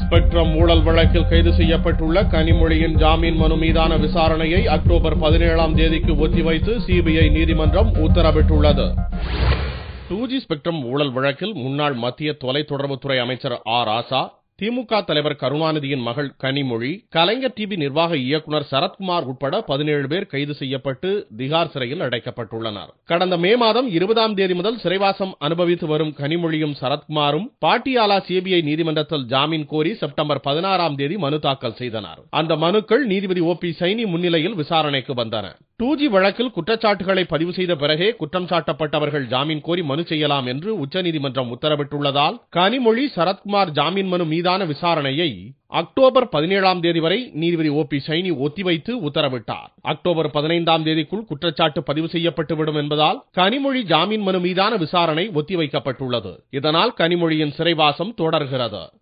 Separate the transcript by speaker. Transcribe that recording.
Speaker 1: spectrum ஊழல் வழக்கில் கைது செய்யப்பட்டுள்ள கனிமொழியின் ஜாமீன் மனு மீதான விசாரணையை அக்டோபர் பதினேழாம் தேதிக்கு ஒத்திவைத்து சிபிஐ நீதிமன்றம் உத்தரவிட்டுள்ளது டூ ஜி ஸ்பெக்ட்ரம் ஊழல் வழக்கில் முன்னாள் மத்திய தொலைத்தொடர்புத்துறை அமைச்சர் ஆர் ராசா திமுக தலைவர் கருணாநிதியின் மகள் கனிமொழி கலைஞர் டிவி நிர்வாக இயக்குனர் சரத்குமார் உட்பட பதினேழு பேர் கைது செய்யப்பட்டு திகார் சிறையில் அடைக்கப்பட்டுள்ளனர் கடந்த மே மாதம் இருபதாம் தேதி முதல் சிறைவாசம் அனுபவித்து வரும் கனிமொழியும் சரத்குமாரும் பாட்டியாலா சிபிஐ நீதிமன்றத்தில் ஜாமீன் கோரி செப்டம்பர் பதினாறாம் தேதி மனு தாக்கல் செய்தனர் அந்த மனுக்கள் நீதிபதி ஓ பி சைனி முன்னிலையில் விசாரணைக்கு வந்தன டூ ஜி வழக்கில் குற்றச்சாட்டுகளை பதிவு செய்த பிறகே குற்றம் சாட்டப்பட்டவர்கள் ஜாமீன் கோரி மனு செய்யலாம் என்று உச்சநீதிமன்றம் உத்தரவிட்டுள்ளதால் கனிமொழி சரத்குமார் ஜாமீன் மனு மீதான விசாரணையை அக்டோபர் பதினேழாம் தேதி வரை நீதிபதி ஓ பி சைனி ஒத்திவைத்து உத்தரவிட்டார் அக்டோபர் பதினைந்தாம் தேதிக்குள் குற்றச்சாட்டு பதிவு செய்யப்பட்டுவிடும் என்பதால் கனிமொழி ஜாமீன் மனு மீதான விசாரணை ஒத்திவைக்கப்பட்டுள்ளது இதனால் கனிமொழியின் சிறைவாசம் தொடர்கிறது